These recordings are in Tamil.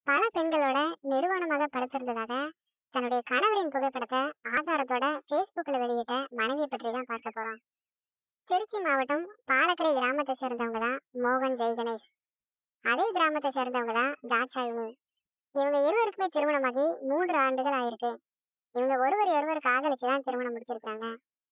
பல பெண்களோட நிறுவனமாக படுத்திருந்ததாக தன்னுடைய கணவரின் புகைப்படத்தை ஆதாரத்தோட Facebookல வெளியிட்ட மனைவியை பற்றி தான் பார்க்க போறோம் திருச்சி மாவட்டம் பாலக்கரை கிராமத்தை சேர்ந்தவங்க தான் மோகன் ஜெய் கணேஷ் அதே கிராமத்தை சேர்ந்தவங்க தான் தாட்சாயினி இவங்க இருவருக்குமே திருமணமாகி மூன்று ஆண்டுகள் ஆயிருக்கு இவங்க ஒருவர் ஒருவர் காதலிச்சு தான் திருமணம் முடிச்சிருக்காங்க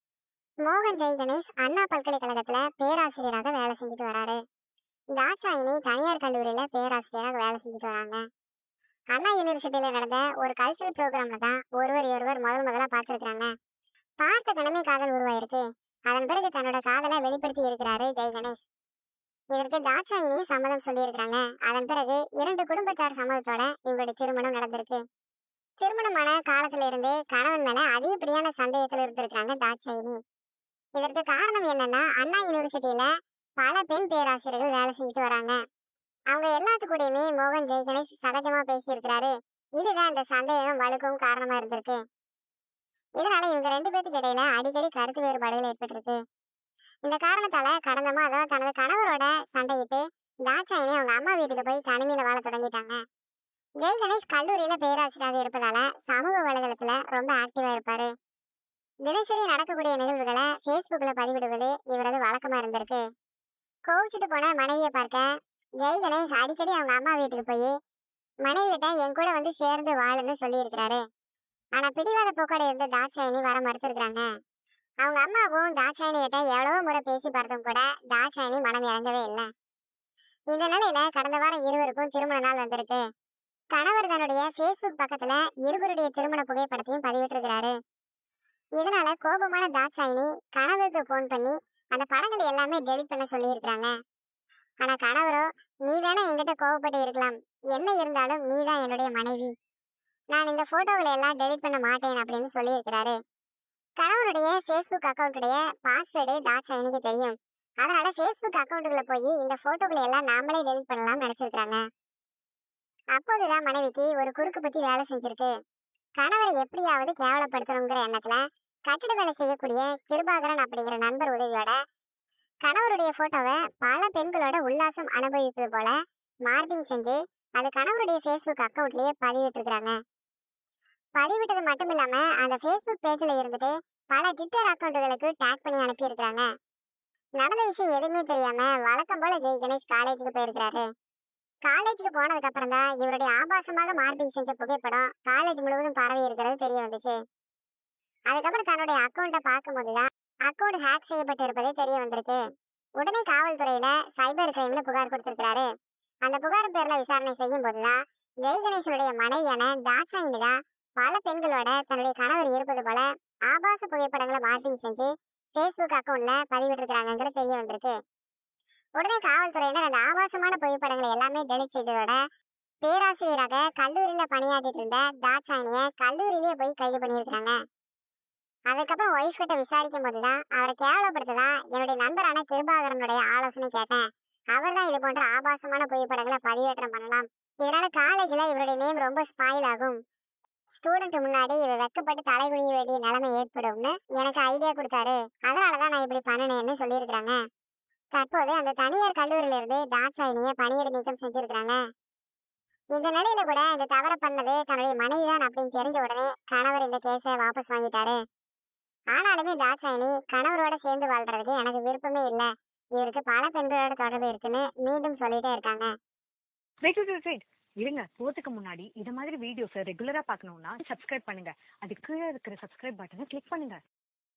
மோகன் ஜெய் கணேஷ் அண்ணா பல்கலைக்கழகத்துல பேராசிரியராக வேலை செஞ்சுட்டு வராரு தாட்சாயினி தனியார் கல்லூரியில பேராசிரியராக வேலை செஞ்சுட்டு வராங்க அண்ணா யூனிவர்சிட்டியில நடந்த ஒரு கல்ச்சரல் ப்ரோக்ராம்ல தான் ஒருவர் ஒருவர் முதல் முதலா பார்த்திருக்காங்க பார்த்த கணமே காதல் உருவாயிருக்கு அதன் பிறகு தன்னோட காதலை வெளிப்படுத்தி இருக்கிறாரு ஜெய் கணேஷ் இதற்கு தாட்சாயினி சம்மதம் சொல்லியிருக்காங்க அதன் பிறகு இரண்டு குடும்பத்தார் சம்மதத்தோட இவங்களுடைய திருமணம் நடந்திருக்கு திருமணமான காலத்துல இருந்தே கணவன் மேல அதிகப்படியான சந்தேகத்துல இருந்திருக்காங்க தாட்சாயினி இதற்கு காரணம் என்னன்னா அண்ணா யூனிவர்சிட்டியில பல பெண் பேராசிரியர்கள் வேலை செஞ்சுட்டு வராங்க அவங்க எல்லாத்துக்கூடயுமே மோகன் ஜெய் கணேஷ் சகஜமா பேசியிருக்கிறாரு இதுதான் இந்த சந்தேகம் வலுக்கவும் காரணமா இருந்திருக்கு இதனால இவங்க ரெண்டு பேத்துக்கு இடையில அடிக்கடி கருத்து வேறுபாடுகள் ஏற்பட்டிருக்கு இந்த காரணத்தால கடந்த மாதம் தனது கணவரோட சண்டையிட்டு தாட்சாயினி அவங்க அம்மா வீட்டுக்கு போய் தனிமையில வாழ தொடங்கிட்டாங்க ஜெய் கணேஷ் கல்லூரியில பேராசிரியராக இருப்பதால சமூக வலைதளத்துல ரொம்ப ஆக்டிவா இருப்பாரு தினசரி நடக்கக்கூடிய நிகழ்வுகளை Facebookல பதிவிடுவது இவரது வழக்கமா இருந்திருக்கு கோவிச்சுட்டு போன மனைவியை பார்க்க ஜெய் கணேஷ் அடிக்கடி அவங்க அம்மா வீட்டுக்கு போய் மனைவியிட்ட என் கூட வந்து சேர்ந்து வாழுன்னு சொல்லியிருக்கிறாரு ஆனா பிடிவாத போக்கோட இருந்த தாட்சாயினி வர மறுத்திருக்காங்க அவங்க அம்மாவும் தாட்சாயினி கிட்ட எவ்வளவோ முறை பேசி பார்த்ததும் கூட தாட்சாயினி மனம் இறங்கவே இல்லை இந்த நிலையில கடந்த வாரம் இருவருக்கும் திருமண நாள் வந்திருக்கு கணவர் தன்னுடைய ஃபேஸ்புக் பக்கத்துல இருவருடைய திருமண புகைப்படத்தையும் பதிவிட்டிருக்கிறாரு இதனால கோபமான தாட்சாயினி கணவருக்கு ஃபோன் பண்ணி அந்த படங்களை எல்லாமே டெலிட் பண்ண சொல்லியிருக்கிறாங்க ஆனா கணவரோ நீ வேணா என்கிட்ட கோவப்பட்டு இருக்கலாம் என்ன இருந்தாலும் நீ தான் என்னுடைய மனைவி நான் இந்த போட்டோகளை எல்லாம் டெலிட் பண்ண மாட்டேன் அப்படின்னு சொல்லியிருக்கிறாரு கணவனுடைய ஃபேஸ்புக் அக்கௌண்ட்டுடைய பாஸ்வேர்டு தாட்சாயினிக்கு தெரியும் அதனால ஃபேஸ்புக் அக்கௌண்ட்டுக்குள்ள போய் இந்த போட்டோகளை எல்லாம் நாமளே டெலிட் பண்ணலாம்னு நினைச்சிருக்காங்க அப்போதுதான் மனைவிக்கு ஒரு குறுக்கு பத்தி வேலை செஞ்சிருக்கு கணவரை எப்படியாவது கேவலப்படுத்தணுங்கிற எண்ணத்துல கட்டிட வேலை செய்யக்கூடிய கிருபாகரன் அப்படிங்கிற நண்பர் உதவியோட கணவருடைய போட்டோவை பல பெண்களோட உல்லாசம் அனுபவிப்பது போல மார்பிங் செஞ்சு அது கணவருடைய ஃபேஸ்புக் அக்கௌண்ட்லயே பதிவிட்டிருக்காங்க பதிவிட்டது மட்டும் இல்லாம அந்த ஃபேஸ்புக் பேஜ்ல இருந்துட்டு பல ட்விட்டர் அக்கௌண்ட்டுகளுக்கு டேக் பண்ணி அனுப்பியிருக்காங்க நடந்த விஷயம் எதுவுமே தெரியாம வழக்கம் போல ஜெய் கணேஷ் காலேஜுக்கு போயிருக்கிறாரு காலேஜுக்கு போனதுக்கு அப்புறம் தான் இவருடைய ஆபாசமாக மார்பிங் செஞ்ச புகைப்படம் காலேஜ் முழுவதும் பரவி இருக்கிறது தெரிய வந்துச்சு அதுக்கப்புறம் தன்னுடைய அக்கௌண்ட்டை பார்க்கும்போது தான் அக்கௌண்ட் ஹேக் செய்யப்பட்டு இருப்பது தெரிய வந்திருக்கு உடனே காவல்துறையில சைபர் கிரைம்ல புகார் கொடுத்திருக்கிறாரு அந்த புகார் பேர்ல விசாரணை செய்யும் போதுதான் ஜெய் கணேசனுடைய மனைவியான தாட்சாயினி தான் பல பெண்களோட தன்னுடைய கணவர் இருப்பது போல ஆபாச புகைப்படங்களை மார்பிங் செஞ்சு ஃபேஸ்புக் அக்கௌண்ட்ல பதிவிட்டிருக்கிறாங்கிறது தெரிய வந்திருக்கு உடனே காவல்துறையினர் அந்த ஆபாசமான புகைப்படங்களை எல்லாமே டெலிட் செய்ததோட பேராசிரியராக கல்லூரியில பணியாற்றிட்டு இருந்த தாட்சாயினிய கல்லூரியிலேயே போய் கைது பண்ணியிருக்காங்க அதுக்கப்புறம் ஒய்ஃப் கிட்ட விசாரிக்கும் போதுதான் அவரை கேவலப்படுத்ததான் என்னுடைய நண்பரான கிருபாகரனுடைய ஆலோசனை கேட்டேன் அவர் தான் இது போன்ற ஆபாசமான புகைப்படங்களை பதிவேற்றம் பண்ணலாம் இதனால காலேஜ்ல இவருடைய நேம் ரொம்ப ஸ்பாயில் ஆகும் ஸ்டூடெண்ட் முன்னாடி இவ வெக்கப்பட்டு தலை குனிய வேண்டிய நிலைமை ஏற்படும்னு எனக்கு ஐடியா கொடுத்தாரு அதனாலதான் நான் இப்படி பண்ணினேன்னு சொல்லியிருக்கிறாங்க தற்போது அந்த தனியார் கல்லூரியில இருந்து தாட்சாயினிய பணியிட நீக்கம் செஞ்சிருக்கிறாங்க இந்த நிலையில கூட இந்த தவறை பண்ணது தன்னுடைய மனைவிதான் அப்படின்னு தெரிஞ்ச உடனே கணவர் இந்த கேஸை வாபஸ் வாங்கிட்டாரு ஆனாலுமே தாட்சாயினி கணவரோட சேர்ந்து வாழ்றதுக்கு எனக்கு விருப்பமே இல்ல இவருக்கு பல பெண்களோட தொடர்பு இருக்குன்னு மீண்டும் சொல்லிட்டே இருக்காங்க வெயிட் வெயிட் வெயிட் வெயிட் இருங்க போறதுக்கு முன்னாடி இது மாதிரி வீடியோஸ் ரெகுலரா பார்க்கணும்னா சப்ஸ்கிரைப் பண்ணுங்க அதுக்கு கீழே இருக்கிற சப்ஸ்கிரைப் பட்டனை கிளிக் பண்ணுங்க